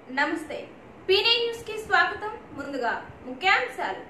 నమస్తే పీనే న్యూస్ కి స్వాగతం ముందుగా ముఖ్యాంశాలు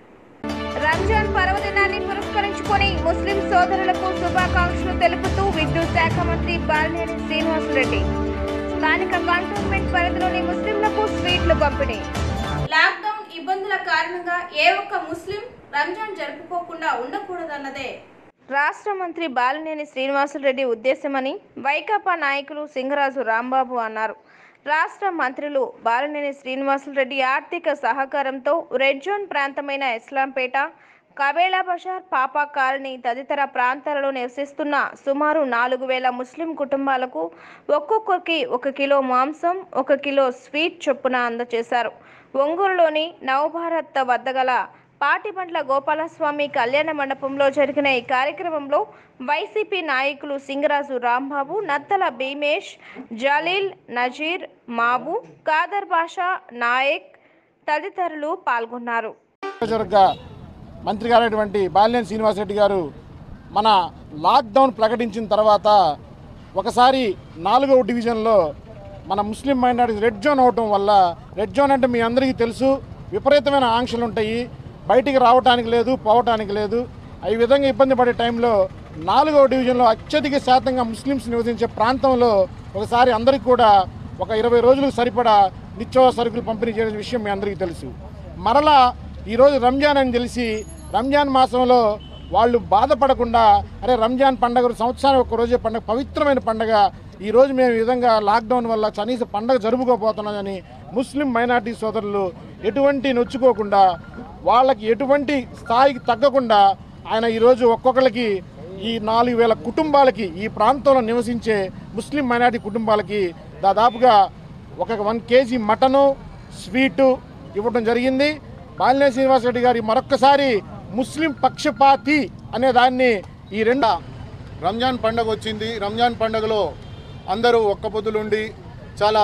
రంజాన్ పర్వదినాన్ని పురస్కరించుకొని ముస్లిం సోదరులకు శుభాకాంక్షలు తెలుపుతూ విద్యుత్ శాఖ మంత్రి బాలినేని శ్రీనివాసరెడ్డి స్థానిక కంటోన్మెంట్ పరిధిలోని ముస్లింలకు స్వీట్లు పంపిణీ లాక్డౌన్ ఇబ్బందుల కారణంగా ఏ ఒక్క ముస్లిం రంజాన్ జరుపుకోకుండా ఉండకూడదన్నదే రాష్ట్ర మంత్రి బాలినేని శ్రీనివాసరెడ్డి ఉద్దేశమని వైకాపా నాయకులు సింగరాజు రాంబాబు అన్నారు రాష్ట్ర మంత్రులు బాలినేని శ్రీనివాసరెడ్డి ఆర్థిక సహకారంతో రెడ్ జోన్ ప్రాంతమైన ఇస్లాంపేట కబేలా బజార్ పాపా కాలనీ తదితర ప్రాంతాలలో నివసిస్తున్న సుమారు నాలుగు వేల ముస్లిం కుటుంబాలకు ఒక్కొక్కరికి ఒక కిలో మాంసం ఒక కిలో స్వీట్ చొప్పున అందజేశారు ఒంగోలులోని నవభారత్ వద్ద గల పాటిబండ్ల గోపాలస్వామి కళ్యాణ మండపంలో జరిగిన ఈ కార్యక్రమంలో వైసీపీ నాయకులు సింగరాజు రాంబాబు నత్తల భీమేష్ జలీల్ నజీర్ మాబు కాదర్ బాషా నాయక్ తదితరులు పాల్గొన్నారు నియోజకవర్గ మంత్రి గారైనటువంటి బాలినేని శ్రీనివాసరెడ్డి గారు మన లాక్డౌన్ ప్రకటించిన తర్వాత ఒకసారి నాలుగవ డివిజన్లో మన ముస్లిం మైనారిటీ రెడ్ జోన్ అవటం వల్ల రెడ్ జోన్ అంటే మీ అందరికీ తెలుసు విపరీతమైన ఆంక్షలు ఉంటాయి బయటికి రావటానికి లేదు పోవటానికి లేదు ఈ విధంగా ఇబ్బంది పడే టైంలో నాలుగవ డివిజన్లో అత్యధిక శాతంగా ముస్లిమ్స్ నివసించే ప్రాంతంలో ఒకసారి అందరికీ కూడా ఒక ఇరవై రోజులకు సరిపడా నిత్యావసర సరుకులు పంపిణీ చేసిన విషయం మీ అందరికీ తెలుసు మరలా ఈరోజు రంజాన్ అని తెలిసి రంజాన్ మాసంలో వాళ్ళు బాధపడకుండా అరే రంజాన్ పండగ సంవత్సరానికి ఒక రోజే పండగ పవిత్రమైన పండగ ఈ రోజు మేము ఈ విధంగా లాక్డౌన్ వల్ల కనీస పండగ జరుపుకోపోతున్నామని ముస్లిం మైనార్టీ సోదరులు ఎటువంటి నొచ్చుకోకుండా వాళ్ళకి ఎటువంటి స్థాయికి తగ్గకుండా ఆయన ఈరోజు ఒక్కొక్కరికి ఈ నాలుగు వేల కుటుంబాలకి ఈ ప్రాంతంలో నివసించే ముస్లిం మైనార్టీ కుటుంబాలకి దాదాపుగా ఒక వన్ కేజీ మటను స్వీటు ఇవ్వడం జరిగింది బాలినేని శ్రీనివాసరెడ్డి గారి మరొక్కసారి ముస్లిం పక్షపాతి అనే దాన్ని ఈ రెండు రంజాన్ పండగ వచ్చింది రంజాన్ పండగలో అందరూ ఒక్క పొద్దులుండి చాలా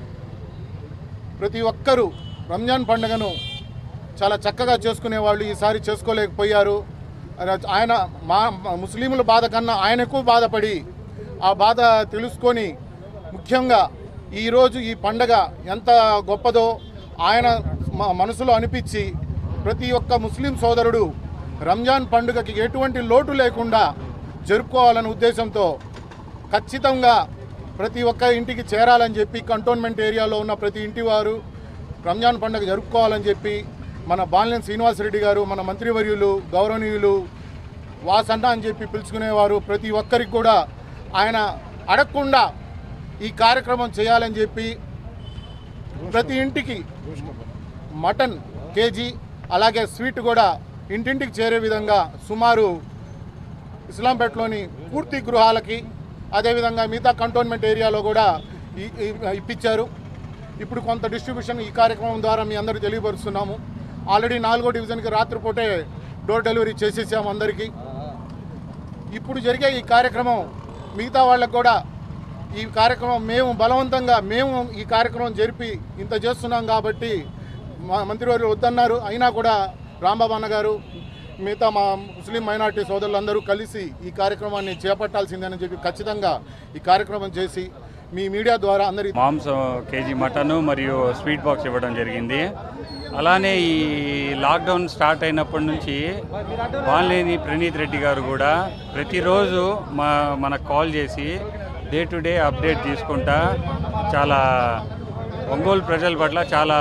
ప్రతి ఒక్కరూ రంజాన్ పండుగను చాలా చక్కగా చేసుకునేవాళ్ళు ఈసారి చేసుకోలేకపోయారు అర- ఆయన మా మా ముస్లింల బాధ కన్నా ఆయన ఎక్కువ బాధపడి ఆ బాధ తెలుసుకొని ముఖ్యంగా ఈరోజు ఈ పండగ ఎంత గొప్పదో ఆయన మ- మనసులో అనిపించి ప్రతి ఒక్క ముస్లిం సోదరుడు రంజాన్ పండుగకి ఎటువంటి లోటు లేకుండా జరుపుకోవాలనే ఉద్దేశంతో ఖచ్చితంగా ప్రతి ఒక్క ఇంటికి చేరాలని చెప్పి కంటోన్మెంట్ ఏరియాలో ఉన్న ప్రతి ఇంటి వారు రంజాన్ పండుగ జరుపుకోవాలని చెప్పి మన బాలినేని శ్రీనివాసరెడ్డి గారు మన మంత్రివర్యులు గౌరవనీయులు వాసన్న అని చెప్పి పిలుచుకునేవారు ప్రతి ఒక్కరికి కూడా ఆయన అడగకుండా ఈ కార్యక్రమం చేయాలని చెప్పి ప్రతి ఇంటికి మటన్ కేజీ అలాగే స్వీట్ కూడా ఇంటింటికి చేరే విధంగా సుమారు ఇస్లాంపేటలోని పూర్తి గృహాలకి అదేవిధంగా మిగతా కంటోన్మెంట్ ఏరియాలో కూడా ఈ- ఈ- ఇప్పించారు ఇప్పుడు కొంత డిస్ట్రిబ్యూషన్ ఈ కార్యక్రమం ద్వారా మీ అందరికీ తెలియపరుస్తున్నాము ఆల్రెడీ నాలుగో డివిజన్కి రాత్రిపూటే డోర్ డెలివరీ చేసేసాము అందరికీ ఇప్పుడు జరిగే ఈ కార్యక్రమం మిగతా వాళ్ళకు కూడా ఈ కార్యక్రమం మేము బలవంతంగా మేము ఈ కార్యక్రమం జరిపి ఇంత చేస్తున్నాం కాబట్టి మా మంత్రివర్యులు వద్దన్నారు అయినా కూడా రాంబాబు అన్న గారు మిగతా మా ముస్లిం మైనార్టీ సోదరులందరూ కలిసి ఈ కార్యక్రమాన్ని చేపట్టాల్సిందని చెప్పి ఖచ్చితంగా ఈ కార్యక్రమం చేసి మీ మీడియా ద్వారా అందరి మాంసం కేజీ మటన్ మరియు స్వీట్ బాక్స్ ఇవ్వడం జరిగింది అలానే ఈ లాక్డౌన్ స్టార్ట్ అయినప్పటి నుంచి వాన్లేని ప్రణీత్ రెడ్డి గారు కూడా ప్రతిరోజు మా మనకు కాల్ చేసి డే టు డే అప్డేట్ తీసుకుంటా చాలా ఒంగోలు ప్రజల పట్ల చాలా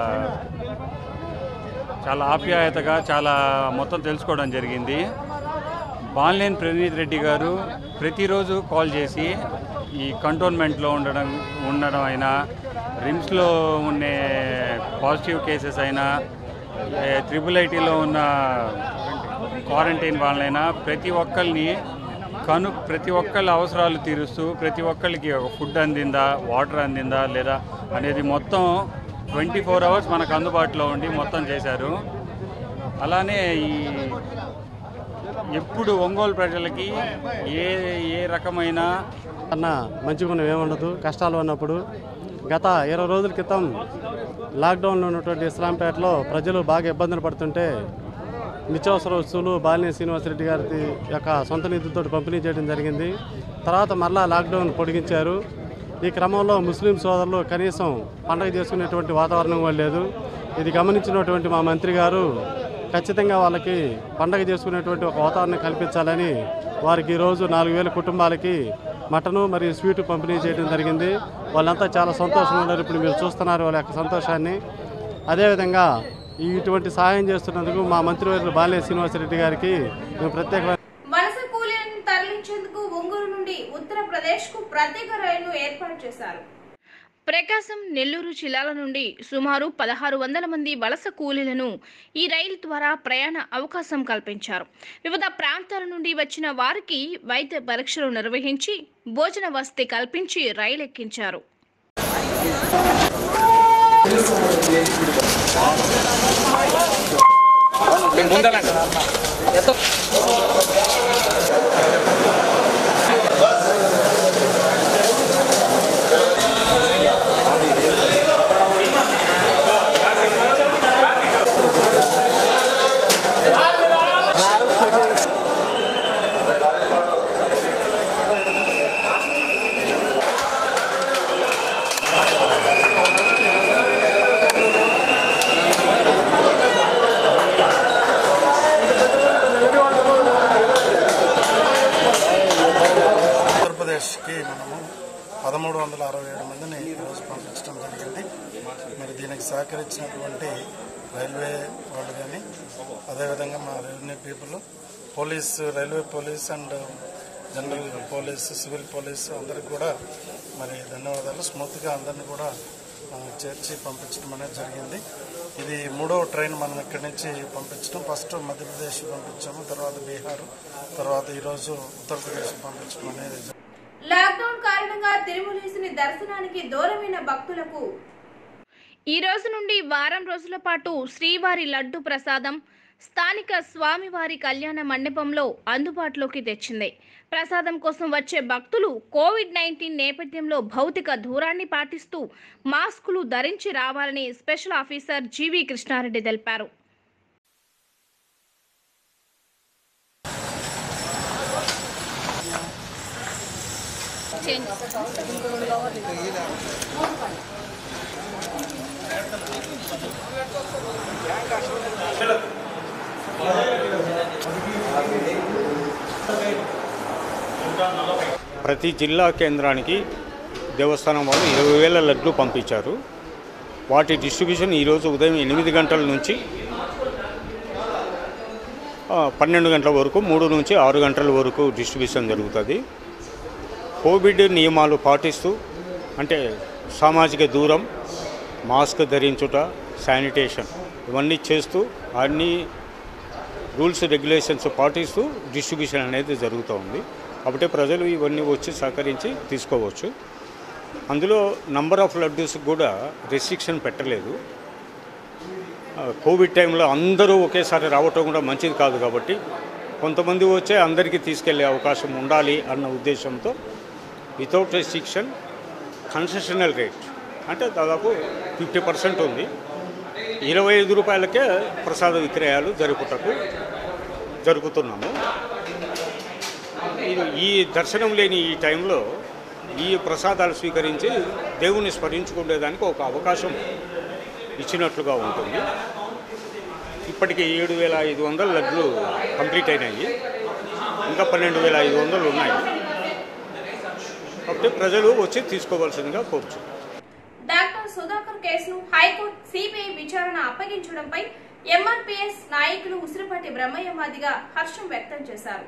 చాలా ఆప్యాయతగా చాలా మొత్తం తెలుసుకోవడం జరిగింది బాన్లేని ప్రణీత్ రెడ్డి గారు ప్రతిరోజు కాల్ చేసి ఈ కంటోన్మెంట్లో ఉండడం ఉండడం అయినా రిమ్స్లో ఉండే పాజిటివ్ కేసెస్ అయినా త్రిబుల్ ఐటీలో ఉన్న క్వారంటైన్ వాళ్ళైనా ప్రతి ఒక్కరిని కను ప్రతి ఒక్కళ్ళ అవసరాలు తీరుస్తూ ప్రతి ఒక్కళ్ళకి ఒక ఫుడ్ అందిందా వాటర్ అందిందా లేదా అనేది మొత్తం ట్వంటీ ఫోర్ అవర్స్ మనకు అందుబాటులో ఉండి మొత్తం చేశారు అలానే ఈ ఎప్పుడు ఒంగోలు ప్రజలకి ఏ ఏ రకమైన అన్న మంచిగా ఉన్నవి ఏముండదు కష్టాలు ఉన్నప్పుడు గత ఇరవై రోజుల క్రితం లాక్డౌన్లో ఉన్నటువంటి ఇస్లాంపేటలో ప్రజలు బాగా ఇబ్బందులు పడుతుంటే నిత్యావసర వస్తువులు బాలినేని శ్రీనివాసరెడ్డి గారి యొక్క సొంత నిధులతో పంపిణీ చేయడం జరిగింది తర్వాత మరలా లాక్డౌన్ పొడిగించారు ఈ క్రమంలో ముస్లిం సోదరులు కనీసం పండగ చేసుకునేటువంటి వాతావరణం కూడా లేదు ఇది గమనించినటువంటి మా మంత్రి గారు ఖచ్చితంగా వాళ్ళకి పండగ చేసుకునేటువంటి ఒక వాతావరణం కల్పించాలని వారికి ఈరోజు నాలుగు వేల కుటుంబాలకి మటను మరియు స్వీటు పంపిణీ చేయడం జరిగింది వాళ్ళంతా చాలా సంతోషంగా ఉన్నారు ఇప్పుడు మీరు చూస్తున్నారు వాళ్ళ యొక్క సంతోషాన్ని అదేవిధంగా ఈ ఇటువంటి సహాయం చేస్తున్నందుకు మా మంత్రివర్యులు బాలే శ్రీనివాసరెడ్డి గారికి మేము ప్రత్యేకమైన వలస కూలీలను తరలించేందుకు ఒంగోలు నుండి ఉత్తరప్రదేశ్ కు ప్రత్యేక రైలును ఏర్పాటు చేశారు ప్రకాశం నెల్లూరు జిల్లాల నుండి సుమారు పదహారు వందల మంది వలస కూలీలను ఈ రైలు ద్వారా ప్రయాణ అవకాశం కల్పించారు వివిధ ప్రాంతాల నుండి వచ్చిన వారికి వైద్య పరీక్షలు నిర్వహించి భోజన వసతి కల్పించి రైలు ఎక్కించారు ఆంధ్రప్రదేశ్కి మనము పదమూడు వందల అరవై ఏడు మందిని ఈరోజు పంపించడం జరిగింది మరి దీనికి సహకరించినటువంటి రైల్వే వాళ్ళు కానీ అదేవిధంగా మా revenue people police railway police and general police civil police అందరికి కూడా మరి ధన్యవాదాలు స్మూత్గా అందరినీ కూడా ఆ, చేర్చి పంపించడం అనేది జరిగింది ఇది మూడో ట్రైన్ మనం ఇక్కడి నుంచి పంపించడం ఫస్ట్ మధ్యప్రదేశ్ పంపించాము తర్వాత బీహార్ తర్వాత ఈరోజు ఉత్తరప్రదేశ్ పంపించడం అనేది జరిగింది. లాక్డౌన్ కారణంగా తిరుమలేసుని దర్శనానికి దూరమైన భక్తులకు ఈ రోజు నుండి వారం రోజుల పాటు శ్రీవారి లడ్డు ప్రసాదం స్థానిక స్వామివారి కళ్యాణ మండపంలో అందుబాటులోకి తెచ్చింది ప్రసాదం కోసం వచ్చే భక్తులు కోవిడ్ నైన్టీన్ నేపథ్యంలో భౌతిక దూరాన్ని పాటిస్తూ మాస్కులు ధరించి రావాలని స్పెషల్ ఆఫీసర్ జీవి కృష్ణారెడ్డి తెలిపారు ప్రతి జిల్లా కేంద్రానికి దేవస్థానం వాళ్ళు ఇరవై వేల లడ్లు పంపించారు వాటి డిస్ట్రిబ్యూషన్ ఈరోజు ఉదయం ఎనిమిది గంటల నుంచి ఆ, పన్నెండు గంటల వరకు మూడు నుంచి ఆరు గంటల వరకు డిస్ట్రిబ్యూషన్ జరుగుతుంది కోవిడ్ నియమాలు పాటిస్తూ అంటే సామాజిక దూరం మాస్క్ ధరించుట శానిటేషన్ ఇవన్నీ చేస్తూ అన్ని రూల్స్ రెగ్యులేషన్స్ పాటిస్తూ డిస్ట్రిబ్యూషన్ అనేది జరుగుతూ ఉంది కాబట్టి ప్రజలు ఇవన్నీ వచ్చి సహకరించి తీసుకోవచ్చు అందులో నంబర్ ఆఫ్ లడ్డూస్ కూడా రెస్ట్రిక్షన్ పెట్టలేదు ఆ, కోవిడ్ టైంలో అందరూ ఒకేసారి రావటం కూడా మంచిది కాదు కాబట్టి కొంతమంది వచ్చే అందరికీ తీసుకెళ్లే అవకాశం ఉండాలి అన్న ఉద్దేశంతో వితౌట్ రెస్ట్రిక్షన్ కన్సెషనల్ రేట్ అంటే దాదాపు ఫిఫ్టీ పర్సెంట్ ఉంది ఇరవై ఐదు రూపాయలకే ప్రసాద విక్రయాలు జరుపుటకు జరుపుతున్నాము ఇది ఈ దర్శనం లేని ఈ టైంలో ఈ ప్రసాదాలు స్వీకరించి దేవుణ్ణి స్మరించుకునేదానికి ఒక అవకాశం ఇచ్చినట్లుగా ఉంటుంది ఇప్పటికి ఏడు వేల ఐదు వందల లడ్లు కంప్లీట్ అయినాయి ఇంకా పన్నెండు వేల ఐదు వందలు ఉన్నాయి కాబట్టి ప్రజలు వచ్చి తీసుకోవాల్సిందిగా కోరుచు డాక్టర్ సుధాకర్ కేసును హైకోర్టు సిబిఐ విచారణ అప్పగించడంపై ఎంఆర్పీఎస్ నాయకులు ఉసిరిపాటి బ్రహ్మయ్య మాదిగా హర్షం వ్యక్తం చేశారు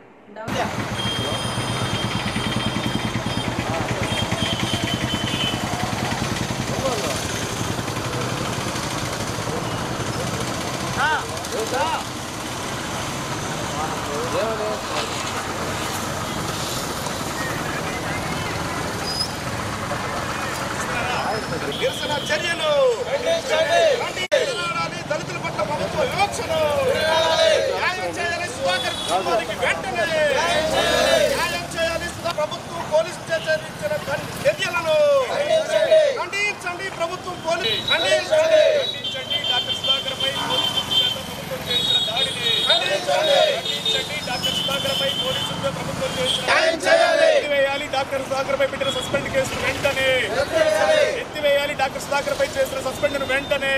నిరసన చర్యలు ఖండించాలి. దళితుల పట్ల ప్రభుత్వ వివక్షను న్యాయం చేయాలి సుధాకర్ కుటుంబానికి వెంటనే న్యాయం చేయాలి సుధా ప్రభుత్వం పోలీస్ స్టేషన్ ఇచ్చిన కన్- చర్యలను ఖండించండి ప్రభుత్వం పోలీస్ ఖండించండి ఖండించండి డాక్టర్ సుధాకర్ పై పోలీసుల చేత ప్రభుత్వం చేసిన దాడిని ఖండించండి ఖండించండి డాక్టర్ సుధాకర్ పై పోలీసులతో ప్రభుత్వం చేసిన న్యాయం చేయాలి వేయాలి డాక్టర్ సుధాకర్ పై పెట్టిన సస్పెండ్ కేసును వెంటనే ఎత్తివేయాలి డాక్టర్ సుధాకర్ పై చేసిన సస్పెండ్ వెంటనే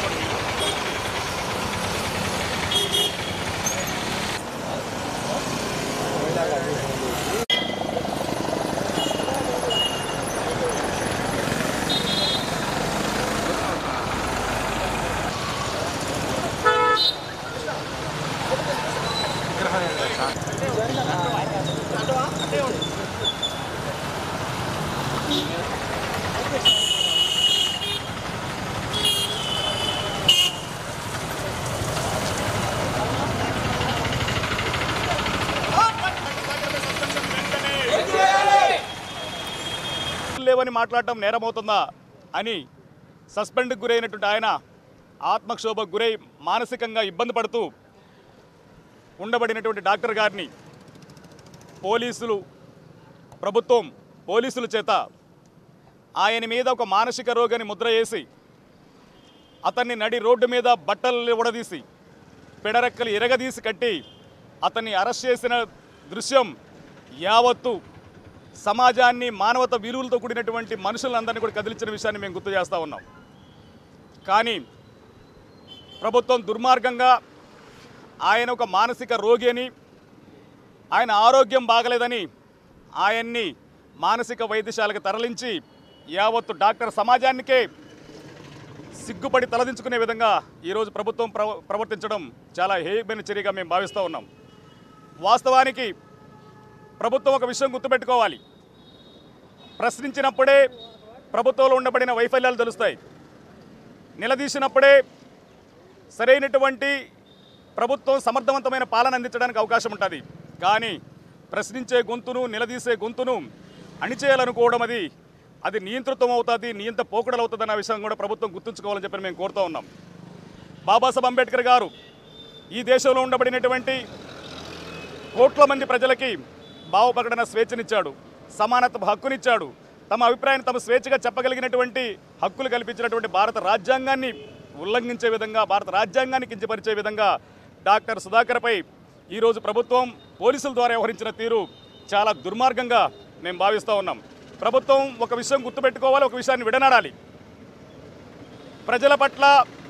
లేవని మాట్లాడటం నేరమవుతుందా అని సస్పెండ్కి గురైనటువంటి ఆయన ఆత్మక్షోభకు గురై మానసికంగా ఇబ్బంది పడుతూ ఉండబడినటువంటి డాక్టర్ గారిని పోలీసులు ప్రభుత్వం పోలీసుల చేత ఆయన మీద ఒక మానసిక రోగాన్ని ముద్ర వేసి అతన్ని నడి రోడ్డు మీద బట్టలు ఉడదీసి పిడరెక్కలు ఇరగదీసి కట్టి అతన్ని అరెస్ట్ చేసిన దృశ్యం యావత్తు సమాజాన్ని మానవత విలువలతో కూడినటువంటి మనుషులందరినీ కూడా కదిలించిన విషయాన్ని మేము గుర్తు చేస్తూ ఉన్నాం కానీ ప్రభుత్వం దుర్మార్గంగా ఆయన ఒక మానసిక రోగి అని ఆయన ఆరోగ్యం బాగలేదని ఆయన్ని మానసిక వైద్యశాలకు తరలించి యావత్తు డాక్టర్ సమాజానికే సిగ్గుపడి తలదించుకునే విధంగా ఈరోజు ప్రభుత్వం ప్ర ప్రవర్తించడం చాలా హేయమైన చర్యగా మేము భావిస్తూ ఉన్నాం వాస్తవానికి ప్రభుత్వం ఒక విషయం గుర్తుపెట్టుకోవాలి ప్రశ్నించినప్పుడే ప్రభుత్వంలో ఉండబడిన వైఫల్యాలు తెలుస్తాయి నిలదీసినప్పుడే సరైనటువంటి ప్రభుత్వం సమర్థవంతమైన పాలన అందించడానికి అవకాశం ఉంటుంది కానీ ప్రశ్నించే గొంతును నిలదీసే గొంతును అణిచేయాలనుకోవడం అది అది నియంత్రితం అవుతుంది నియంత పోకడలు అవుతుంది అన్న విషయం కూడా ప్రభుత్వం గుర్తుంచుకోవాలని చెప్పి మేము కోరుతూ ఉన్నాం బాబాసాహెబ్ అంబేద్కర్ గారు ఈ దేశంలో ఉండబడినటువంటి కోట్ల మంది ప్రజలకి భావ ప్రకటన స్వేచ్ఛనిచ్చాడు సమానత్వ హక్కునిచ్చాడు తమ అభిప్రాయాన్ని తమ స్వేచ్ఛగా చెప్పగలిగినటువంటి హక్కులు కల్పించినటువంటి భారత రాజ్యాంగాన్ని ఉల్లంఘించే విధంగా భారత రాజ్యాంగాన్ని కించపరిచే విధంగా డాక్టర్ సుధాకర్పై ఈరోజు ప్రభుత్వం పోలీసుల ద్వారా వ్యవహరించిన తీరు చాలా దుర్మార్గంగా మేము భావిస్తూ ఉన్నాం ప్రభుత్వం ఒక విషయం గుర్తుపెట్టుకోవాలి ఒక విషయాన్ని విడనాడాలి ప్రజల పట్ల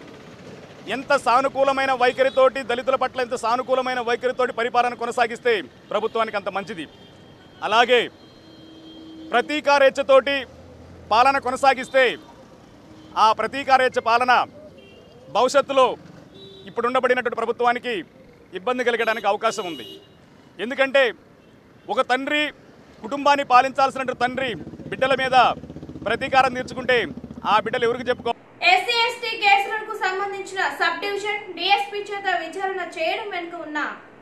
ఎంత సానుకూలమైన వైఖరితోటి దళితుల పట్ల ఎంత సానుకూలమైన వైఖరితోటి పరిపాలన కొనసాగిస్తే ప్రభుత్వానికి అంత మంచిది అలాగే ప్రతీకారేచ్ఛతోటి పాలన కొనసాగిస్తే ఆ ప్రతీకారేచ్ఛ పాలన భవిష్యత్తులో ఇప్పుడు ఉండబడినటువంటి ప్రభుత్వానికి ఇబ్బంది కలిగడానికి అవకాశం ఉంది ఎందుకంటే ఒక తండ్రి కుటుంబాన్ని పాలించాల్సినటువంటి తండ్రి బిడ్డల మీద ప్రతీకారం తీర్చుకుంటే ఆ బిడ్డలు ఎవరికి చెప్పుకో ఎస్సీ ఎస్టీ కేసులకు సంబంధించిన సబ్ డివిజన్ డిఎస్పీ చేత విచారణ చేయడం వెనుక ఉన్న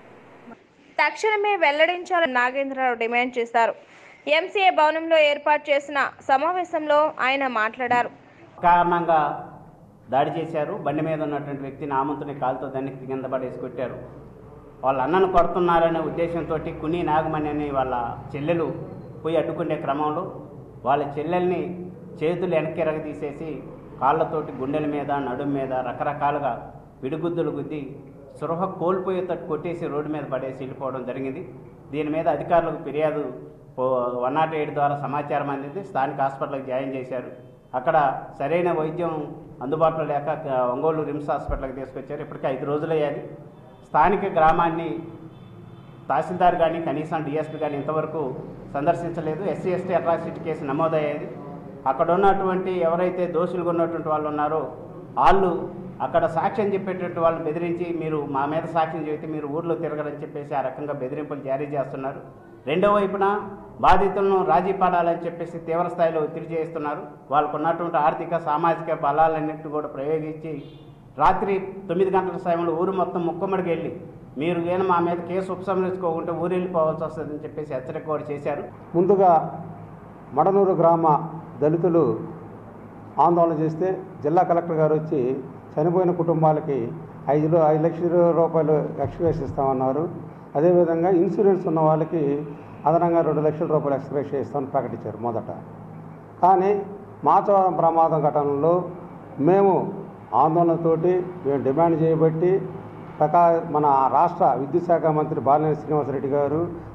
తక్షణమే వెల్లడించాలని నాగేంద్రరావు డిమాండ్ చేశారు ఎంసీఏ భవనంలో ఏర్పాటు చేసిన సమావేశంలో ఆయన మాట్లాడారు కారణంగా దాడి చేశారు బండి మీద ఉన్నటువంటి వ్యక్తిని ఆమంతుని కాలుతో దాన్ని కింద పడేసి కొట్టారు వాళ్ళ అన్నను కొడుతున్నారనే ఉద్దేశంతో కుని నాగమణి అని వాళ్ళ చెల్లెలు పోయి అడ్డుకునే క్రమంలో వాళ్ళ చెల్లెల్ని చేతులు వెనక్కి ఎరగదీసేసి కాళ్ళతోటి గుండెల మీద నడుము మీద రకరకాలుగా పిడిగుద్దులు గుద్ది సృహ కోల్పోయేటట్టు కొట్టేసి రోడ్డు మీద పడేసి వెళ్ళిపోవడం జరిగింది దీని మీద అధికారులకు ఫిర్యాదు వన్ నాట్ ఎయిట్ ద్వారా సమాచారం అందింది స్థానిక హాస్పిటల్కి జాయిన్ చేశారు అక్కడ సరైన వైద్యం అందుబాటులో లేక ఆ, ఒంగోలు రిమ్స్ హాస్పిటల్కి తీసుకొచ్చారు ఇప్పటికే ఐదు రోజులయ్యాది స్థానిక గ్రామాన్ని తహసీల్దార్ కానీ కనీసం డిఎస్పీ కానీ ఇంతవరకు సందర్శించలేదు ఎస్సీ ఎస్టీ అట్రాసిటీ కేసు నమోదయ్యేది అక్కడ ఉన్నటువంటి ఎవరైతే దోషులుగా ఉన్నటువంటి వాళ్ళు ఉన్నారో వాళ్ళు అక్కడ సాక్ష్యం చెప్పేటటువంటి వాళ్ళని బెదిరించి మీరు మా మీద సాక్ష్యం చెబితే మీరు ఊర్లో తిరగరని చెప్పేసి ఆ రకంగా బెదిరింపులు జారీ చేస్తున్నారు రెండో వైపున బాధితులను రాజీ పడాలని చెప్పేసి తీవ్ర స్థాయిలో ఒత్తిడి చేస్తున్నారు వాళ్ళకు ఉన్నటువంటి ఆర్థిక సామాజిక బలాలన్నింటినీ కూడా ప్రయోగించి రాత్రి తొమ్మిది గంటల సమయంలో ఊరు మొత్తం ముక్కమ్మడికి వెళ్ళి మీరు కానీ మా మీద కేసు ఉపసంహరించుకోకుంటే ఊరు వెళ్ళిపోవాల్సి వస్తుందని చెప్పేసి హెచ్చరిక కూడా చేశారు ముందుగా మడనూరు గ్రామ దళితులు ఆందోళన చేస్తే జిల్లా కలెక్టర్ గారు వచ్చి చనిపోయిన కుటుంబాలకి ఐదు ఐదు లక్షల రూపాయలు ఎక్స్ప్రెస్ ఇస్తామన్నారు అదేవిధంగా ఇన్సూరెన్స్ ఉన్న వాళ్ళకి అదనంగా రెండు లక్షల రూపాయలు ఎక్స్ప్రెస్ ఇస్తామని ప్రకటించారు మొదట కానీ మాచవరం ప్రమాదం ఘటనలో మేము ఆందోళనతోటి మేము డిమాండ్ చేయబట్టి ప్రకా మన రాష్ట్ర విద్యుత్ శాఖ మంత్రి బాలినేని శ్రీనివాసరెడ్డి గారు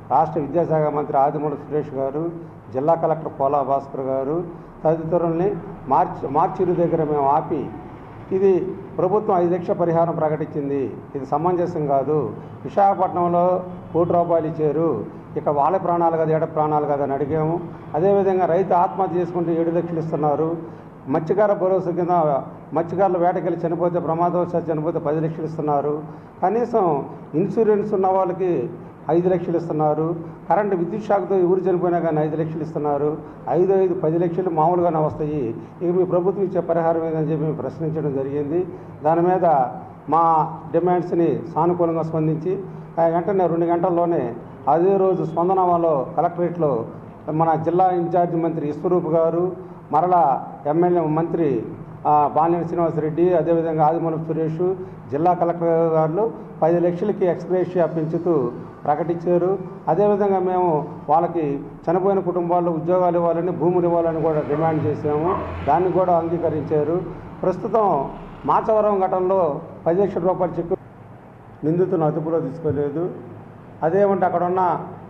రాష్ట్ర విద్యాశాఖ మంత్రి ఆదిమూల సురేష్ గారు జిల్లా కలెక్టర్ పోలా భాస్కర్ గారు తదితరుల్ని మార్చి మార్చిరు దగ్గర మేము ఆపి ఇది ప్రభుత్వం ఐదు లక్షల పరిహారం ప్రకటించింది ఇది సమంజసం కాదు విశాఖపట్నంలో కోటి రూపాయలు ఇచ్చారు ఇక వాళ్ళ ప్రాణాలు కదా ఏడ ప్రాణాలు కదా అని అడిగాము అదేవిధంగా రైతు ఆత్మహత్య చేసుకుంటే ఏడు లక్షలు ఇస్తున్నారు మత్స్యకార భరోసా కింద మత్స్యకారుల వేటకెళ్ళి చనిపోతే ప్రమాదవశాత్తు చనిపోతే పది లక్షలు ఇస్తున్నారు కనీసం ఇన్సూరెన్స్ ఉన్న వాళ్ళకి ఐదు లక్షలు ఇస్తున్నారు కరెంటు విద్యుత్ షాక్తో ఊరు చనిపోయినా కానీ ఐదు లక్షలు ఇస్తున్నారు ఐదు ఐదు పది లక్షలు మామూలుగానే వస్తాయి ఇక మీ ప్రభుత్వం ఇచ్చే పరిహారం ఏదని చెప్పి మేము ప్రశ్నించడం జరిగింది దాని మీద మా డిమాండ్స్ని సానుకూలంగా స్పందించి ఆ వెంటనే రెండు గంటల్లోనే అదే రోజు స్పందనలో కలెక్టరేట్లో మన జిల్లా ఇన్ఛార్జి మంత్రి విశ్వరూప్ గారు మరలా ఎమ్మెల్యే మంత్రి ఆ, బాలినేని శ్రీనివాసరెడ్డి అదేవిధంగా ఆదిమూలపు సురేష్ జిల్లా కలెక్టర్ గారు పది లక్షలకి ఎక్స్గ్రేషియా పెంచుతూ ప్రకటించారు అదేవిధంగా మేము వాళ్ళకి చనిపోయిన కుటుంబాల్లో ఉద్యోగాలు ఇవ్వాలని భూములు ఇవ్వాలని కూడా డిమాండ్ చేసాము దాన్ని కూడా అంగీకరించారు ప్రస్తుతం మాచవరం ఘటనలో పది లక్షల రూపాయల చెక్కు నిందితులను అదుపులో తీసుకోలేదు అదేమంటే అక్కడ ఉన్న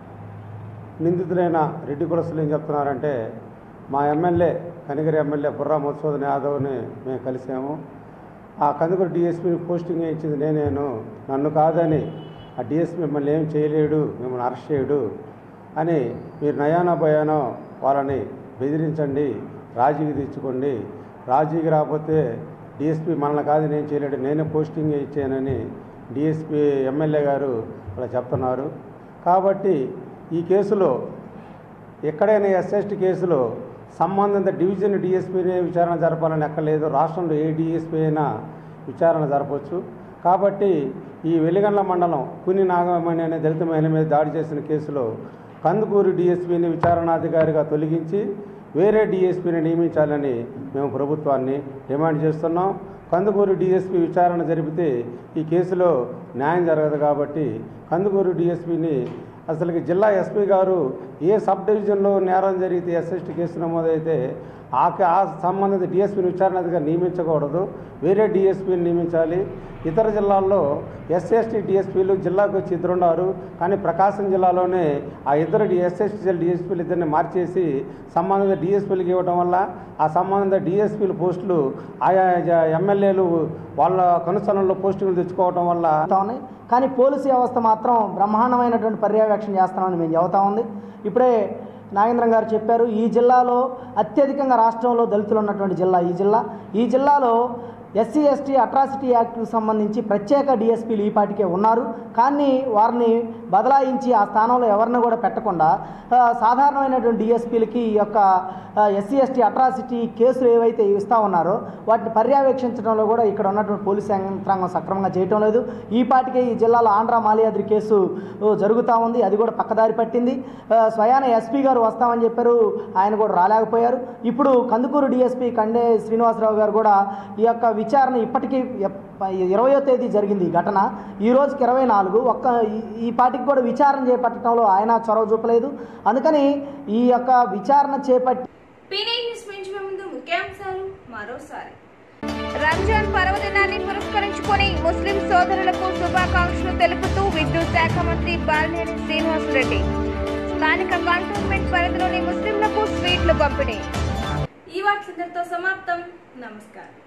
నిందితులైన రెడ్డి కులస్తులు ఏం చెప్తున్నారంటే మా ఎమ్మెల్యే కనిగిరి ఎమ్మెల్యే బుర్రా మధుసూదన్ యాదవ్ని మేము కలిసాము ఆ కందుకూరు డిఎస్పీని పోస్టింగ్ ఇచ్చింది నేనేను నన్ను కాదని ఆ డిఎస్పీ మిమ్మల్ని ఏం చేయలేడు మిమ్మల్ని అరెస్ట్ చేయడు అని మీరు నయానో భయానో వాళ్ళని బెదిరించండి రాజీకి తెచ్చుకోండి రాజీకి రాకపోతే డిఎస్పీ మనల్ని కాదు నేను చేయలేడు నేనే పోస్టింగ్ ఇచ్చానని డిఎస్పీ ఎమ్మెల్యే గారు అలా చెప్తున్నారు కాబట్టి ఈ కేసులో ఎక్కడైనా ఎస్ఎస్టీ కేసులో సంబంధిత డివిజన్ డిఎస్పీనే విచారణ జరపాలని ఎక్కలేదు రాష్ట్రంలో ఏ డిఎస్పీ అయినా విచారణ జరపవచ్చు కాబట్టి ఈ వెలిగండ్ల మండలం కుని నాగమణి అనే దళిత మహిళ మీద దాడి చేసిన కేసులో కందుకూరు డిఎస్పీని విచారణాధికారిగా తొలగించి వేరే డిఎస్పీని నియమించాలని మేము ప్రభుత్వాన్ని డిమాండ్ చేస్తున్నాం కందుకూరు డిఎస్పీ విచారణ జరిపితే ఈ కేసులో న్యాయం జరగదు కాబట్టి కందుకూరు డిఎస్పీని అసలుకి జిల్లా ఎస్పీ గారు ఏ సబ్ డివిజన్లో నేరం జరిగితే ఎస్ఎస్టీ కేసు నమోదైతే ఆ క- ఆ సంబంధిత డిఎస్పీని విచారణాధిగా నియమించకూడదు వేరే డిఎస్పీని నియమించాలి ఇతర జిల్లాల్లో ఎస్ఎస్టీ డిఎస్పీలు జిల్లాకు వచ్చి ఇద్దరు ఉన్నారు కానీ ప్రకాశం జిల్లాలోనే ఆ ఇద్దరు ఎస్ఎస్టీ డిఎస్పీలు ఇద్దరిని మార్చేసి సంబంధిత డిఎస్పీలకు ఇవ్వడం వల్ల ఆ సంబంధిత డిఎస్పీల పోస్టులు ఆయా జ- ఎమ్మెల్యేలు వాళ్ళ కనుసరణలో పోస్టింగ్లు తెచ్చుకోవడం వల్ల చెప్తా ఉన్నాయి కానీ పోలీసు వ్యవస్థ మాత్రం బ్రహ్మాండమైనటువంటి పర్యవేక్షణ చేస్తామని మేము చెబుతా ఉంది ఇప్పుడే నాగేంద్రం గారు చెప్పారు ఈ జిల్లాలో అత్యధికంగా రాష్ట్రంలో దళితులు ఉన్నటువంటి జిల్లా ఈ జిల్లా ఈ జిల్లాలో ఎస్సీ ఎస్టీ అట్రాసిటీ యాక్ట్కి సంబంధించి ప్రత్యేక డిఎస్పీలు ఈ పాటికే ఉన్నారు కానీ వారిని బదలాయించి ఆ స్థానంలో ఎవరిని కూడా పెట్టకుండా ఆ, సాధారణమైనటువంటి డిఎస్పీలకి ఈ యొక్క ఎస్సీ ఎస్టీ అట్రాసిటీ కేసులు ఏవైతే ఇస్తూ ఉన్నారో వాటిని పర్యవేక్షించడంలో కూడా ఇక్కడ ఉన్నటువంటి పోలీస్ యంత్రాంగం సక్రమంగా చేయటం లేదు ఈ పాటికే ఈ జిల్లాలో ఆంధ్ర మాలియాద్రి కేసు ఓ, జరుగుతూ ఉంది అది కూడా పక్కదారి పట్టింది ఆ, స్వయాన ఎస్పీ గారు వస్తామని చెప్పారు ఆయన కూడా రాలేకపోయారు ఇప్పుడు కందుకూరు డిఎస్పీ కండే శ్రీనివాసరావు గారు కూడా ఈ యొక్క విచారణ ఇప్పటికీ ఎప్- ఇరవయో తేదీ జరిగింది ఈ ఘటన ఈ రోజుకి ఇరవై నాలుగు ఒక్క ఈ- ఈ పాటికి కూడా విచారణ చేపట్టడంలో ఆయన చొరవ చూపలేదు అందుకని ఈ యొక్క విచారణ చేపట్టి పీనే న్యూస్ మించి ముందు ముఖ్యాంశాలు మరోసారి రంజాన్ పర్వదినాన్ని పురస్కరించుకొని ముస్లిం సోదరులకు శుభాకాంక్షలు తెలుపుతూ విద్యుత్ శాఖ మంత్రి బాలినేని శ్రీనివాసరెడ్డి స్థానిక కంటోన్మెంట్ పరిధిలోని ముస్లింలకు స్వీట్లు పంపిణీ ఈ వార్తలతో సమాప్తం నమస్కారం